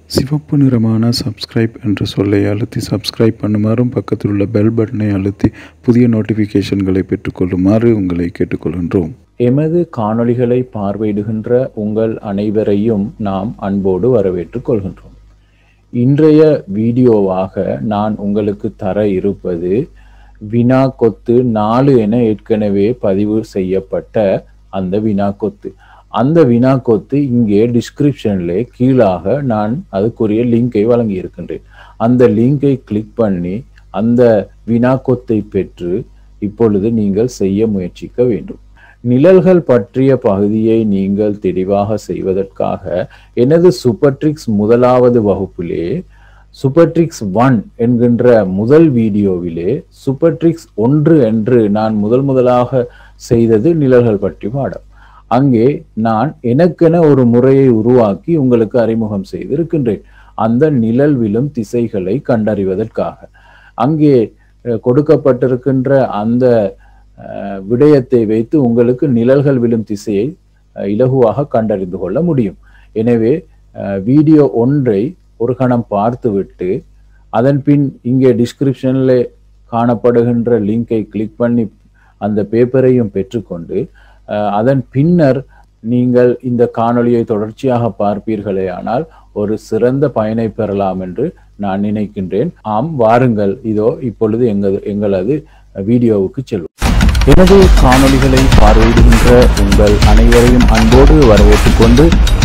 சிவப்பு நிறமான சப்ஸ்கிரைப் என்ற சொல்லை அழுத்தி சப்ஸ்கிரைப் பண்ணுமாறும் பக்கத்தில் உள்ள பெல் பட்டனை அழுத்தி புதிய நோட்டிஃபிகேஷன்களை பெற்றுக்கொள்ளுமாறு உங்களை கேட்டுக்கொள்கின்றோம் எமது காணொளிகளை பார்வையிடுகின்ற உங்கள் அனைவரையும் நாம் அன்போடு வரவேற்றுக் கொள்கின்றோம் இன்றைய வீடியோவாக நான் உங்களுக்கு தர இருப்பது வினா கொத்து நாலு என ஏற்கனவே பதிவு செய்யப்பட்ட அந்த வினா கொத்து அந்த வினா கொத்து இங்கே டிஸ்கிரிப்ஷன்ல கீழாக நான் அதுக்குரிய லிங்கை வழங்கி இருக்கின்றேன் அந்த லிங்கை கிளிக் பண்ணி அந்த வினா கொத்தை பெற்று இப்பொழுது நீங்கள் செய்ய முயற்சிக்க வேண்டும் நிழல்கள் பற்றிய பகுதியை நீங்கள் தெளிவாக செய்வதற்காக எனது சூப்பர்ட்ரிக்ஸ் முதலாவது வகுப்பிலே சூப்பர்ட்ரிக்ஸ் ஒன் என்கின்ற முதல் வீடியோவிலே சூப்பர்ட்ரிக்ஸ் ஒன்று என்று நான் முதல் முதலாக செய்தது நிழல்கள் பற்றி பாடம் அங்கே நான் எனக்கென ஒரு முறையை உருவாக்கி உங்களுக்கு அறிமுகம் செய்திருக்கின்றேன் அந்த நிழல் விழும் திசைகளை கண்டறிவதற்காக அங்கே அஹ், கொடுக்கப்பட்டிருக்கின்ற அந்த அஹ், விடயத்தை வைத்து உங்களுக்கு நிழல்கள் விழும் திசையை அஹ், இலகுவாக கண்டறிந்து கொள்ள முடியும் எனவே அஹ், வீடியோ ஒன்றை ஒரு கணம் பார்த்துவிட்டு அதன் பின் இங்கே டிஸ்கிரிப்ஷனில் காணப்படுகின்ற லிங்கை கிளிக் பண்ணி அந்த பேப்பரையும் பெற்றுக்கொண்டு அஹ், அதன் பின்னர் நீங்கள் இந்த காணொளியை தொடர்ச்சியாக பார்ப்பீர்களே ஆனால் ஒரு சிறந்த பயனை பெறலாம் என்று நான் நினைக்கின்றேன் ஆம் வாருங்கள் இதோ இப்பொழுது எங்கள் எங்களது வீடியோவுக்கு செல்வோம் எனது காணொளிகளை பார்வையிடுகின்ற உங்கள் அனைவரையும் அன்போடு வரவேற்றுக் கொண்டு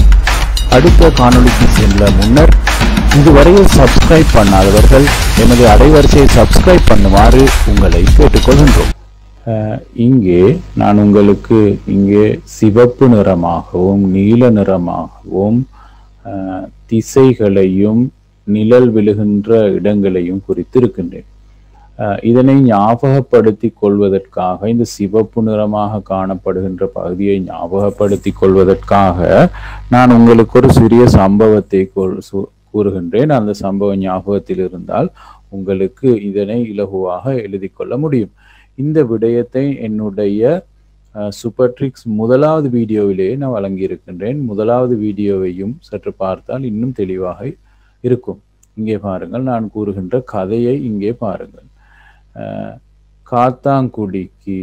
அடுத்த காணொளிக்கு செல்ல முன்னர் இதுவரையில் சப்ஸ்கிரைப் பண்ணாதவர்கள் எமது அலைவரிசையை சப்ஸ்கிரைப் பண்ணுமாறு உங்களை கேட்டுக்கொள்கின்றோம் அஹ், இங்கே நான் உங்களுக்கு இங்கே சிவப்பு நிறமாகவும் நீல நிறமாகவும் அஹ், திசைகளையும் நிழல் விழுகின்ற இடங்களையும் குறித்திருக்கின்றேன் அஹ், இதனை ஞாபகப்படுத்திக் கொள்வதற்காக இந்த சிவப்பு நிறமாக காணப்படுகின்ற பகுதியை ஞாபகப்படுத்திக் கொள்வதற்காக நான் உங்களுக்கு ஒரு சிறிய சம்பவத்தை கொள்- சு- கூறுகின்றேன் அந்த சம்பவம் ஞாபகத்தில் இருந்தால் உங்களுக்கு இதனை இலகுவாக எழுதி கொள்ள முடியும் இந்த விடயத்தை என்னுடைய சூப்பர்ட்ரிக்ஸ் முதலாவது வீடியோவிலே நான் வழங்கியிருக்கின்றேன் முதலாவது வீடியோவையும் சற்று பார்த்தால் இன்னும் தெளிவாக இருக்கும் இங்கே பாருங்கள் நான் கூறுகின்ற கதையை இங்கே பாருங்கள் அஹ், காத்தாங்குடிக்கு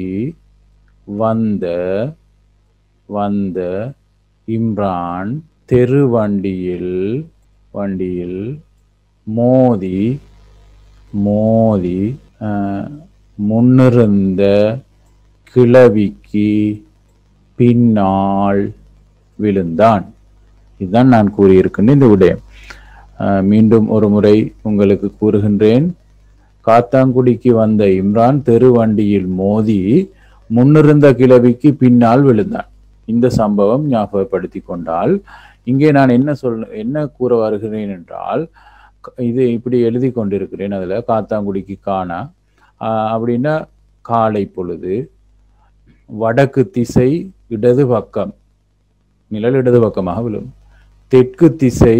வந்த வந்த இம்ரான் தெரு வண்டியில் வண்டியில் மோதி மோதி அஹ், முன்னிருந்த கிழவிக்கு பின்னால் விழுந்தான் இதுதான் நான் கூறியிருக்கின்ற இந்த விடயம் அஹ், மீண்டும் ஒரு முறை உங்களுக்கு கூறுகின்றேன் காத்தாங்குடிக்கு வந்த இம்ரான் தெரு வண்டியில் மோதி முன்னிருந்த கிழவிக்கு பின்னால் விழுந்தான் இந்த சம்பவம் ஞாபகப்படுத்தி கொண்டால் இங்கே நான் என்ன சொல் என்ன கூற வருகிறேன் என்றால் க- இது இப்படி எழுதி கொண்டிருக்கிறேன் அதுல காத்தாங்குடிக்கு காணா ஆஹ் அப்படின்னா காலை பொழுது வடக்கு திசை இடது பக்கம் நிழல் இடது பக்கமாக விழும் தெற்கு திசை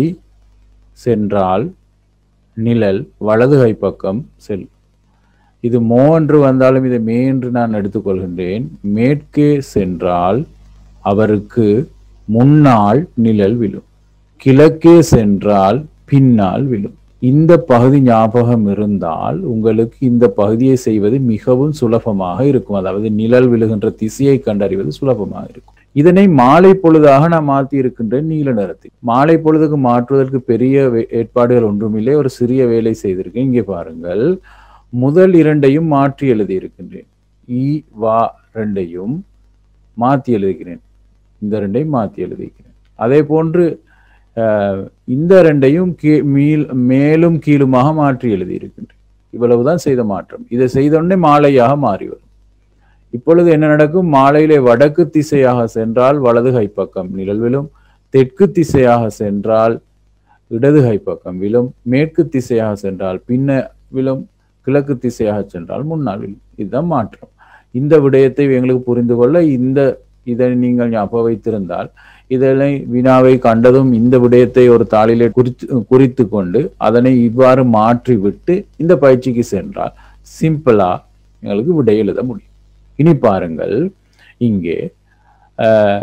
சென்றால் நிழல் வலது கை பக்கம் செல் இது மோ என்று வந்தாலும் இதை மே என்று நான் எடுத்துக்கொள்கின்றேன் மேற்கே சென்றால் அவருக்கு முன்னால் நிழல் விழும் கிழக்கே சென்றால் பின்னால் விழும் இந்த பகுதி ஞாபகம் இருந்தால் உங்களுக்கு இந்த பகுதியை செய்வது மிகவும் சுலபமாக இருக்கும் அதாவது நிழல் விழுகின்ற திசையை கண்டறிவது சுலபமாக இருக்கும் இதனை மாலை பொழுதாக நான் மாற்றி இருக்கின்றேன் நீல நிறத்தில் மாலை பொழுதுக்கு மாற்றுவதற்கு பெரிய வே- ஏற்பாடுகள் ஒன்றுமில்லை ஒரு சிறிய வேலை செய்திருக்கேன் இங்கே பாருங்கள் முதல் இரண்டையும் மாற்றி எழுதி இருக்கின்றேன் இ வா ரெண்டையும் மாற்றி எழுதுகிறேன் இந்த ரெண்டையும் மாற்றி எழுதிக்கிறேன் அதே போன்று அஹ், இந்த ரெண்டையும் கீ மீள் மேலும் கீழுமாக மாற்றி எழுதி இருக்கின்றேன் இவ்வளவுதான் செய்த மாற்றம் இதை செய்த உடனே மாலையாக மாறி வரும் இப்பொழுது என்ன நடக்கும் மாலையிலே வடக்கு திசையாக சென்றால் வலது கைப்பக்கம் நிழல் விழும் தெற்கு திசையாக சென்றால் இடது கைப்பக்கம் விழும் மேற்கு திசையாக சென்றால் பின்ன விழும் கிழக்கு திசையாக சென்றால் முன்னால் விழும் இதுதான் மாற்றம் இந்த விடயத்தை எங்களுக்கு புரிந்து கொள்ள இந்த இதை நீங்கள் ஞாபகம் வைத்திருந்தால் இதனை வினாவை கண்டதும் இந்த விடயத்தை ஒரு தாளிலே குறித்து குறித்து கொண்டு அதனை இவ்வாறு மாற்றி விட்டு இந்த பயிற்சிக்கு சென்றால் சிம்பிளா எங்களுக்கு விடை எழுத முடியும் இனி பாருங்கள் இங்கே அஹ்,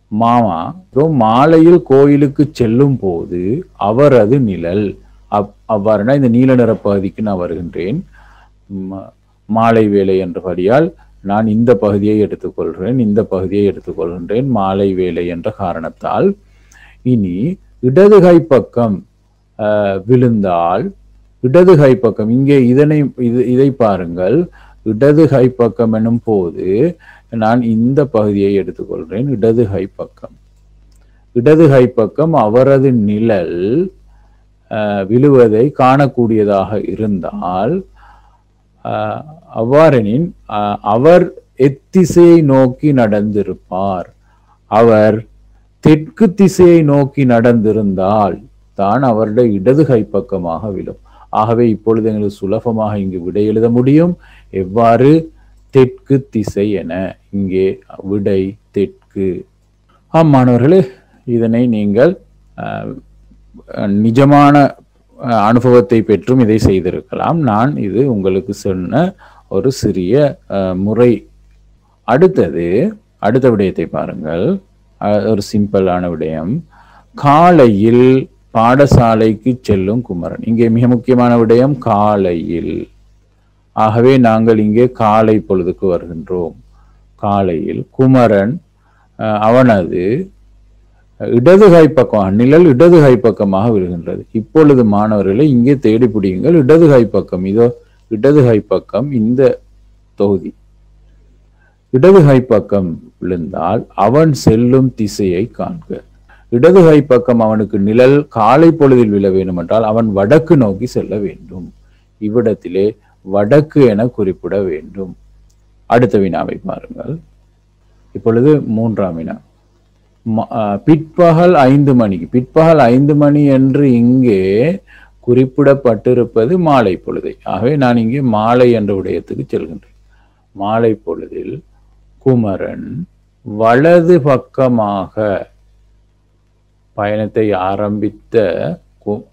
மாமா இதோ மாலையில் கோயிலுக்கு செல்லும் போது அவரது நிழல் அப் அவ்வாறுனா இந்த நீல நிற பகுதிக்கு நான் வருகின்றேன் ம- மாலை வேலை என்றபடியால் நான் இந்த பகுதியை எடுத்துக்கொள்கிறேன் இந்த பகுதியை எடுத்துக்கொள்கின்றேன் மாலை வேலை என்ற காரணத்தால் இனி இடது கை பக்கம் அஹ், விழுந்தால் இடது கை பக்கம் இங்கே இதனை இது இதை பாருங்கள் இடது கை பக்கம் எனும் போது நான் இந்த பகுதியை எடுத்துக்கொள்கிறேன் இடது கை பக்கம் இடது கை பக்கம் அவரது நிழல் அஹ், விழுவதை காணக்கூடியதாக இருந்தால் அஹ், அவ்வாறெனின் அஹ், அவர் எத்திசையை நோக்கி நடந்திருப்பார் அவர் தெற்கு திசையை நோக்கி நடந்திருந்தால் தான் அவருடைய இடது கை பக்கமாக விழும் ஆகவே இப்பொழுது எங்களுக்கு சுலபமாக இங்கு விடை எழுத முடியும் எவ்வாறு தெற்கு திசை என இங்கே விடை தெற்கு ஆம் மாணவர்களே இதனை நீங்கள் அஹ், நிஜமான அஹ், அனுபவத்தை பெற்றும் இதை செய்திருக்கலாம் நான் இது உங்களுக்கு சொன்ன ஒரு சிறிய அஹ், முறை அடுத்தது அடுத்த விடயத்தை பாருங்கள் அஹ், ஒரு சிம்பிளான விடயம் காலையில் பாடசாலைக்கு செல்லும் குமரன் இங்கே மிக முக்கியமான விடயம் காலையில் ஆகவே நாங்கள் இங்கே காலை பொழுதுக்கு வருகின்றோம் காலையில் குமரன் அஹ், அவனது இடது கை பக்கம் நிழல் இடது கை பக்கமாக விழுகின்றது இப்பொழுது மாணவர்களை இங்கே தேடி பிடியுங்கள் இடது கை பக்கம் இதோ இடது கை பக்கம் இந்த தொகுதி இடது கை பக்கம் விழுந்தால் அவன் செல்லும் திசையை காண்க இடது கை பக்கம் அவனுக்கு நிழல் காலை பொழுதில் விழ வேண்டும் என்றால் அவன் வடக்கு நோக்கி செல்ல வேண்டும் இவ்விடத்திலே வடக்கு என குறிப்பிட வேண்டும் அடுத்த வினாவை பாருங்கள் இப்பொழுது மூன்றாம் வினா ம- அஹ், பிற்பகல் ஐந்து மணிக்கு பிற்பகல் ஐந்து மணி என்று இங்கே குறிப்பிடப்பட்டிருப்பது மாலை பொழுதை ஆகவே நான் இங்கே மாலை என்ற விடயத்துக்கு செல்கின்றேன் மாலை பொழுதில் குமரன் வலது பக்கமாக பயணத்தை ஆரம்பித்த கு-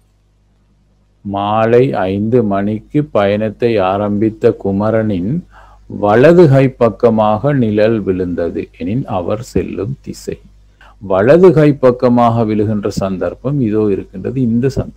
மாலை ஐந்து மணிக்கு பயணத்தை ஆரம்பித்த குமரனின் வலது கை பக்கமாக நிழல் விழுந்தது எனின் அவர் செல்லும் திசை வலது கை பக்கமாக விழுகின்ற சந்தர்ப்பம் இதோ இருக்கின்றது இந்த சந்தர்ப்பம்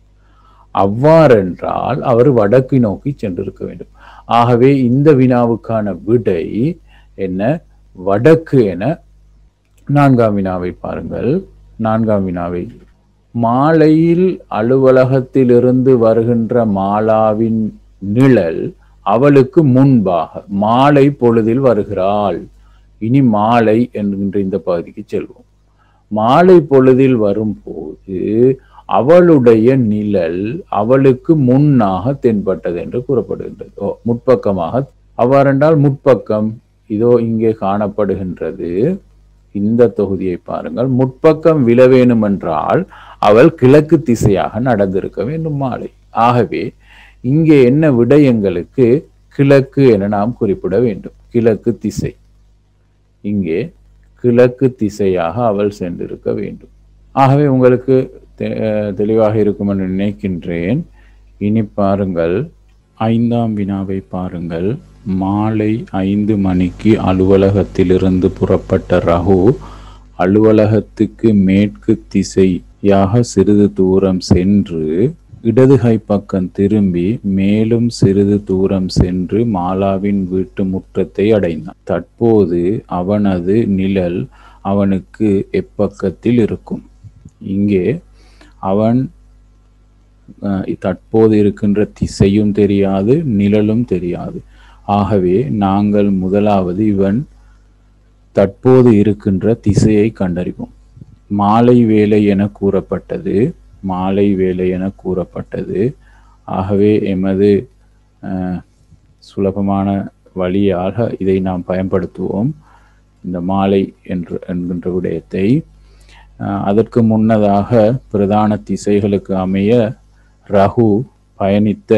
அவ்வாறென்றால் அவர் வடக்கு நோக்கி சென்றிருக்க வேண்டும் ஆகவே இந்த வினாவுக்கான விடை என்ன வடக்கு என நான்காம் வினாவை பாருங்கள் நான்காம் வினாவை மாலையில் அலுவலகத்திலிருந்து வருகின்ற மாலாவின் நிழல் அவளுக்கு முன்பாக மாலை பொழுதில் வருகிறாள் இனி மாலை என்கின்ற இந்த பகுதிக்கு செல்வோம் மாலை பொழுதில் வரும்போது அவளுடைய நிழல் அவளுக்கு முன்னாக தென்பட்டது என்று கூறப்படுகின்றது ஓ முற்பக்கமாக அவ்வாறென்றால் முற்பக்கம் இதோ இங்கே காணப்படுகின்றது இந்த தொகுதியை பாருங்கள் முற்பக்கம் விழ வேண்டுமென்றால் அவள் கிழக்கு திசையாக நடந்திருக்க வேண்டும் மாலை ஆகவே இங்கே என்ன விடயங்களுக்கு கிழக்கு என நாம் குறிப்பிட வேண்டும் கிழக்கு திசை இங்கே கிழக்கு திசையாக அவள் சென்றிருக்க வேண்டும் ஆகவே உங்களுக்கு தெ- அஹ் தெளிவாக இருக்கும் என்று நினைக்கின்றேன் இனி பாருங்கள் ஐந்தாம் வினாவை பாருங்கள் மாலை ஐந்து மணிக்கு அலுவலகத்திலிருந்து புறப்பட்ட ரகு அலுவலகத்துக்கு மேற்கு திசையாக சிறிது தூரம் சென்று இடது கை பக்கம் திரும்பி மேலும் சிறிது தூரம் சென்று மாலாவின் வீட்டு முற்றத்தை அடைந்தான் தற்போது அவனது நிழல் அவனுக்கு எப்பக்கத்தில் இருக்கும் இங்கே அவன் அஹ், தற்போது இருக்கின்ற திசையும் தெரியாது நிழலும் தெரியாது ஆகவே நாங்கள் முதலாவது இவன் தற்போது இருக்கின்ற திசையை கண்டறிவோம் மாலை வேலை என கூறப்பட்டது மாலை வேலை என கூறப்பட்டது ஆகவே எமது அஹ், சுலபமான வழியாக இதை நாம் பயன்படுத்துவோம் இந்த மாலை என்று என்கின்ற விடயத்தை அஹ், அதற்கு முன்னதாக பிரதான திசைகளுக்கு அமைய ரகு பயணித்த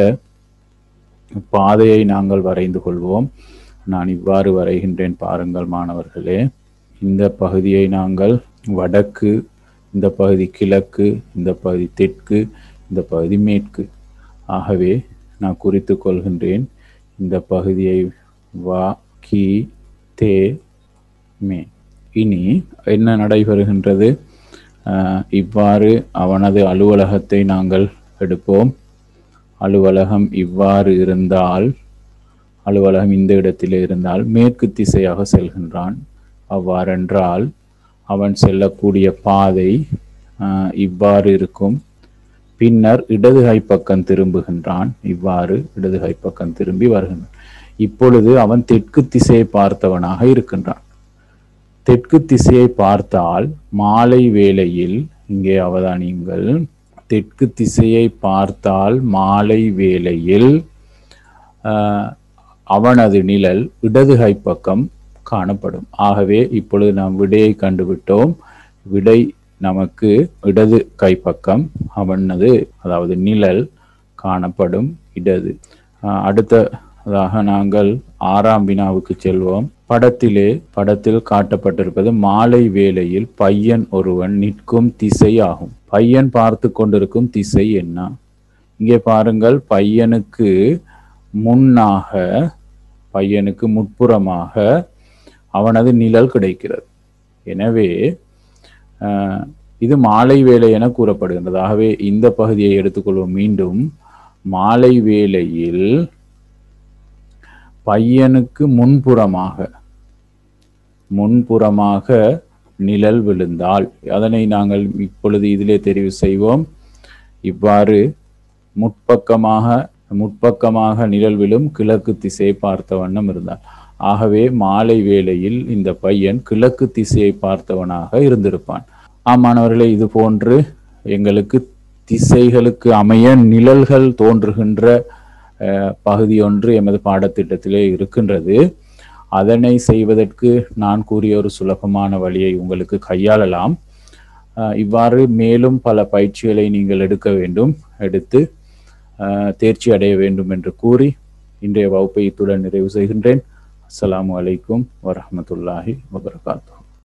பாதையை நாங்கள் வரைந்து கொள்வோம் நான் இவ்வாறு வரைகின்றேன் பாருங்கள் மாணவர்களே இந்த பகுதியை நாங்கள் வடக்கு இந்த பகுதி கிழக்கு இந்த பகுதி தெற்கு இந்த பகுதி மேற்கு ஆகவே நான் குறித்து கொள்கின்றேன் இந்த பகுதியை வா கி தே மே இனி என்ன நடைபெறுகின்றது அஹ், இவ்வாறு அவனது அலுவலகத்தை நாங்கள் எடுப்போம் அலுவலகம் இவ்வாறு இருந்தால் அலுவலகம் இந்த இடத்திலே இருந்தால் மேற்கு திசையாக செல்கின்றான் அவ்வாறென்றால் அவன் செல்லக்கூடிய பாதை ஆஹ், இவ்வாறு இருக்கும் பின்னர் இடது கைப்பக்கம் திரும்புகின்றான் இவ்வாறு இடது கைப்பக்கம் திரும்பி வருகின்றான் இப்பொழுது அவன் தெற்கு திசையை பார்த்தவனாக இருக்கின்றான் தெற்கு திசையை பார்த்தால் மாலை வேளையில் இங்கே அவதானியுங்கள் தெற்கு திசையை பார்த்தால் மாலை வேளையில் ஆஹ், அவனது நிழல் இடது கைப்பக்கம் காணப்படும் ஆகவே இப்பொழுது நாம் விடையை கண்டுவிட்டோம் விடை நமக்கு இடது கைப்பக்கம் அவனது அதாவது நிழல் காணப்படும் இடது ஆஹ், அடுத்ததாக நாங்கள் ஆறாம் வினாவுக்கு செல்வோம் படத்திலே படத்தில் காட்டப்பட்டிருப்பது மாலை வேளையில் பையன் ஒருவன் நிற்கும் திசை ஆகும் பையன் பார்த்து கொண்டிருக்கும் திசை என்ன இங்கே பாருங்கள் பையனுக்கு முன்னாக பையனுக்கு முட்புறமாக அவனது நிழல் கிடைக்கிறது எனவே ஆஹ், இது மாலை வேலை என கூறப்படுகின்றது ஆகவே இந்த பகுதியை எடுத்துக்கொள்வோம் மீண்டும் மாலை வேளையில் பையனுக்கு முன்புறமாக முன்புறமாக நிழல் விழுந்தால் அதனை நாங்கள் இப்பொழுது இதிலே தெரிவு செய்வோம் இவ்வாறு முற்பக்கமாக முற்பக்கமாக நிழல் விழும் கிழக்கு திசையை பார்த்த வண்ணம் இருந்தார் ஆகவே மாலை வேளையில் இந்த பையன் கிழக்கு திசையை பார்த்தவனாக இருந்திருப்பான் ஆமானவர்களே இது போன்று எங்களுக்கு திசைகளுக்கு அமைய நிழல்கள் தோன்றுகின்ற அஹ், பகுதி ஒன்று எமது பாடத்திட்டத்திலே இருக்கின்றது அதனை செய்வதற்கு நான் கூறிய ஒரு சுலபமான வழியை உங்களுக்கு கையாளலாம் அஹ், இவ்வாறு மேலும் பல பயிற்சிகளை நீங்கள் எடுக்க வேண்டும் எடுத்து அஹ், தேர்ச்சி அடைய வேண்டும் என்று கூறி இன்றைய வகுப்பை இத்துடன் நிறைவு செய்கின்றேன் அஸ்ஸலாமு அலைக்கும் வரஹ்மத்துல்லாஹி வபரகாத்துஹு